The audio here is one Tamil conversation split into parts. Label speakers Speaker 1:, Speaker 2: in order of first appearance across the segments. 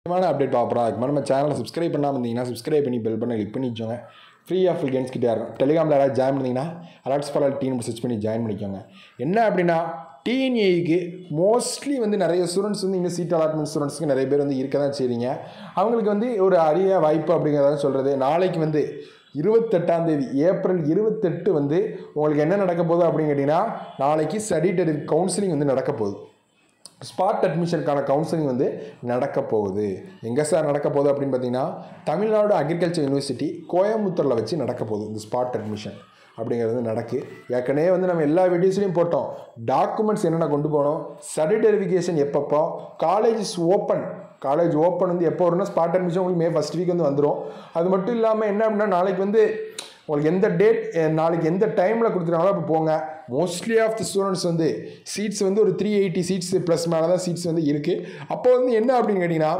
Speaker 1: முக்கியமான அப்டேட் பார்க்குறோம் அதுக்கு மேலே நம்ம சேனலை சப்ஸ்கிரைப் பண்ணாமல் இருந்தீங்கன்னா சப்ஸ்கிரைப் பண்ணி பெல் பண்ண கிளிக் பண்ணி வச்சோங்க ஃப்ரீ ஆஃப் கேம்ஸ் கிட்டே இருக்கும் டெலிகிராமில் யாராவது ஜாயின் பண்ணிங்கன்னா அலர்ட்ஸ் ஃபார் டீம் சர்ச் பண்ணி ஜாயின் பண்ணிக்கோங்க என்ன அப்படின்னா டிஎன்ஏக்கு மோஸ்ட்லி வந்து நிறைய ஸ்டூடெண்ட்ஸ் வந்து இன்னும் சீட் அலாட்மெண்ட் ஸ்டூடெண்ட்ஸ்க்கு நிறைய பேர் வந்து இருக்க தான் செய்றீங்க அவங்களுக்கு வந்து ஒரு அரிய வாய்ப்பு அப்படிங்கிறத சொல்கிறது நாளைக்கு வந்து இருபத்தெட்டாம் தேதி ஏப்ரல் இருபத்தெட்டு வந்து உங்களுக்கு என்ன நடக்க போகுது அப்படின்னு கேட்டிங்கன்னா நாளைக்கு ஸ்டடி கவுன்சிலிங் வந்து நடக்க போகுது ஸ்பாட் அட்மிஷனுக்கான கவுன்சிலிங் வந்து நடக்க போகுது எங்கே சார் நடக்க போகுது அப்படின்னு பார்த்தீங்கன்னா தமிழ்நாடு அக்ரிகல்ச்சர் யூனிவர்சிட்டி கோயம்புத்தூரில் வச்சு நடக்க போகுது இந்த ஸ்பாட் அட்மிஷன் அப்படிங்கிறது வந்து நடக்கு ஏற்கனவே வந்து நம்ம எல்லா வீடியோஸ்லையும் போட்டோம் டாக்குமெண்ட்ஸ் என்னென்ன கொண்டு போனோம் சர்டிஃபிகேஷன் எப்பப்போ காலேஜஸ் ஓப்பன் காலேஜ் ஓப்பன் வந்து எப்போ வரும்னா ஸ்பாட் அட்மிஷன் உங்களுக்கு மே ஃபஸ்ட் வீக் வந்து வந்துடும் அது மட்டும் இல்லாமல் என்ன அப்படின்னா நாளைக்கு வந்து உங்களுக்கு எந்த டேட் நாளைக்கு எந்த டைமில் கொடுத்துருக்காங்களோ அப்போ போங்க மோஸ்ட்லி ஆஃப் தி ஸ்டூடெண்ட்ஸ் வந்து சீட்ஸ் வந்து ஒரு த்ரீ எயிட்டி சீட்ஸ் ப்ளஸ் மேலே தான் சீட்ஸ் வந்து இருக்குது அப்போ வந்து என்ன அப்படின்னு கேட்டிங்கன்னா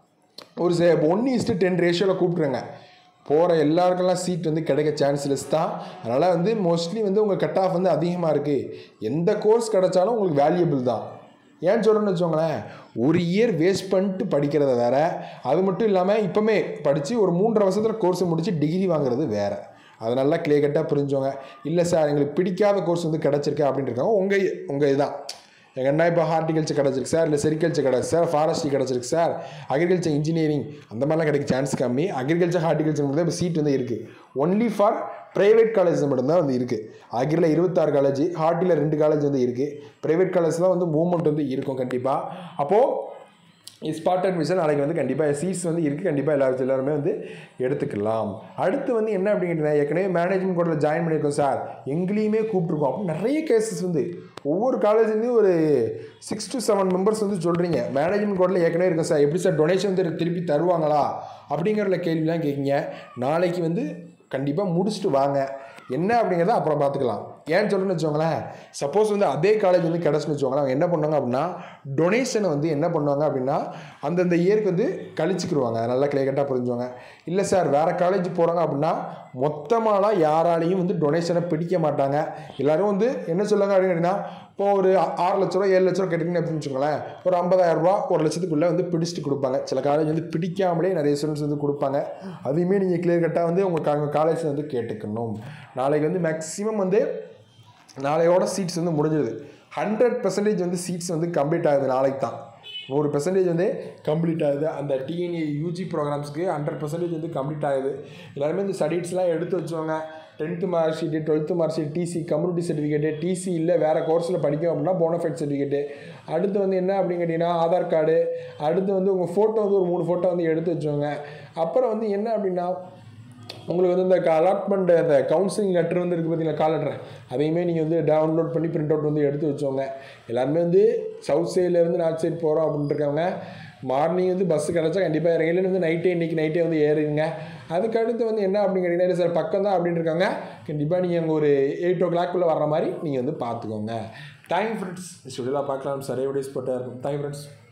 Speaker 1: ஒரு ஒன் இஸ்ட்டு டென் ரேஷியோவில் கூப்பிட்ருங்க போகிற எல்லாருக்கெல்லாம் சீட் வந்து கிடைக்க சான்ஸ்லெஸ் தான் அதனால் வந்து மோஸ்ட்லி வந்து உங்கள் கட் ஆஃப் வந்து அதிகமாக இருக்குது எந்த கோர்ஸ் கிடைச்சாலும் உங்களுக்கு வேல்யூபிள் தான் ஏன் சொல்கிறேன்னு வச்சுக்கோங்களேன் ஒரு இயர் வேஸ்ட் பண்ணிட்டு படிக்கிறத வேற அது மட்டும் இல்லாமல் இப்போமே படித்து ஒரு மூன்றரை வருஷத்தில் கோர்ஸ் முடித்து டிகிரி வாங்குறது வேறு அதை நல்லா கிளியர் கட்டாக புரிஞ்சவங்க இல்லை சார் எங்களுக்கு பிடிக்காத கோர்ஸ் வந்து கிடச்சிருக்கு அப்படின்னு இருக்காங்க உங்கள் உங்கள் இதுதான் எங்கள் அண்ணா இப்போ ஹார்டிகல்ச்சர் கிடச்சிருக்கு சார் இல்லை செரிகல்ச்சர் கிடச்சி சார் ஃபாரஸ்ட்ரி கிடச்சிருக்கு சார் அக்ரிகல்ச்சர் இன்ஜினியரிங் அந்த மாதிரிலாம் கிடைக்க சான்ஸ் கம்மி அக்ரிகல்ச்சர் ஹார்டிகல்ச்சர் மட்டும் இப்போ சீட் வந்து இருக்குது ஒன்லி ஃபார் ப்ரைவேட் காலேஜ் மட்டும்தான் வந்து இருக்குது அக்ரியில் இருபத்தாறு காலேஜ் ஹார்ட்டியில் ரெண்டு காலேஜ் வந்து இருக்குது ப்ரைவேட் காலேஜ் தான் வந்து மூவ்மெண்ட் வந்து இருக்கும் கண்டிப்பாக அப்போது ஸ்பாட் அட்மிஷன் நாளைக்கு வந்து கண்டிப்பாக சீட்ஸ் வந்து இருக்குது கண்டிப்பாக எல்லாரும் எல்லாருமே வந்து எடுத்துக்கலாம் அடுத்து வந்து என்ன அப்படின்னு கேட்டிங்கன்னா ஏற்கனவே மேனேஜ்மெண்ட் கோட்டில் ஜாயின் பண்ணியிருக்கோம் சார் எங்களையுமே கூப்பிட்ருக்கோம் அப்போ நிறைய கேசஸ் வந்து ஒவ்வொரு காலேஜ்லேயும் ஒரு சிக்ஸ் டு செவன் மெம்பர்ஸ் வந்து சொல்கிறீங்க மேனேஜ்மெண்ட் கோட்டில் ஏற்கனவே இருக்கும் சார் எப்படி சார் டொனேஷன் வந்து திருப்பி தருவாங்களா அப்படிங்கிற கேள்விலாம் கேட்குங்க நாளைக்கு வந்து கண்டிப்பாக முடிச்சுட்டு வாங்க என்ன அப்படிங்கிறத அப்புறம் பார்த்துக்கலாம் ஏன்னு சொல்லுன்னு வச்சுக்கோங்களேன் சப்போஸ் வந்து அதே காலேஜ் வந்து கிடச்சுன்னு வச்சுக்கோங்களேன் அவங்க என்ன பண்ணுவாங்க அப்படின்னா டொனேஷனை வந்து என்ன பண்ணுவாங்க அப்படின்னா அந்தந்த இயருக்கு வந்து கழிச்சுக்கிடுவாங்க நல்லா கிளியர்கட்டாக புரிஞ்சுவாங்க இல்லை சார் வேறு காலேஜ் போகிறாங்க அப்படின்னா மொத்தமாலாம் யாராலையும் வந்து டொனேஷனை பிடிக்க மாட்டாங்க எல்லோரும் வந்து என்ன சொல்லுவாங்க அப்படின்னு கேட்டிங்கன்னா இப்போ ஒரு ஆறு லட்ச ரூபா ஏழு லட்ச ரூபா கேட்டிங்கன்னு அப்படின்னு வச்சுக்கோங்களேன் ஒரு ஐம்பதாயிரம் ரூபா ஒரு லட்சத்துக்குள்ளே வந்து பிடிச்சிட்டு கொடுப்பாங்க சில காலேஜ் வந்து பிடிக்காமலே நிறைய ஸ்டூடெண்ட்ஸ் வந்து கொடுப்பாங்க அதையுமே நீங்கள் கிளியர் கட்டாக வந்து உங்கள் காலேஜ் வந்து கேட்டுக்கணும் நாளைக்கு வந்து மேக்ஸிமம் வந்து நாளையோட சீட்ஸ் வந்து முடிஞ்சிடுது ஹண்ட்ரட் பர்சன்டேஜ் வந்து சீட்ஸ் வந்து கம்ப்ளீட் ஆகுது நாளைக்கு தான் நூறு பெர்சன்டேஜ் வந்து கம்ப்ளீட் ஆகுது அந்த டிஎன்ஏ யூஜி ப்ரோக்ராம்ஸ்க்கு ஹண்ட்ரட் பர்சன்டேஜ் வந்து கம்ப்ளீட் ஆகுது எல்லாருமே இந்த ஸ்டடீஸ்லாம் எடுத்து வச்சுவாங்க tenth mark sheet twelfth mark sheet TC community certificate TC இல்லை வேறு கோர்ஸில் படிக்கும் அப்படின்னா போனஃபைட் சர்டிஃபிகேட்டு அடுத்து வந்து என்ன அப்படின்னு கேட்டிங்கன்னா ஆதார் கார்டு அடுத்து வந்து உங்கள் ஃபோட்டோ வந்து ஒரு மூணு ஃபோட்டோ வந்து எடுத்து வச்சுக்கோங்க அப்புறம் வந்து என்ன அப்படின்னா உங்களுக்கு வந்து இந்த அலாட்மெண்ட் அந்த கவுன்சிலிங் லெட்டர் வந்து இருக்குது பார்த்தீங்களா கால் லெட்டர் அதையுமே நீங்கள் வந்து டவுன்லோட் பண்ணி பிரிண்ட் அவுட் வந்து எடுத்து வச்சோங்க எல்லாருமே வந்து சவுத் சைட்லேருந்து நார்த் சைடு போகிறோம் அப்படின்ட்டு இருக்காங்க மார்னிங் வந்து பஸ்ஸு கிடச்சா கண்டிப்பாக இறங்கல வந்து நைட்டே இன்றைக்கி நைட்டே வந்து ஏறுங்க அதுக்கு அடுத்து வந்து என்ன அப்படின்னு கேட்டிங்கன்னா இல்லை சார் பக்கம் தான் அப்படின்னு இருக்காங்க கண்டிப்பாக நீங்கள் அங்கே ஒரு எயிட் ஓ கிளாக்குள்ளே வர்ற மாதிரி நீங்கள் வந்து பார்த்துக்கோங்க தேங்க் ஃப்ரெண்ட்ஸ் ஸ்டுடியோவில் பார்க்கலாம் சார் வீடியோஸ் போட்டே இருக்கும் தேங்க் ஃப்ரெண்ட்ஸ்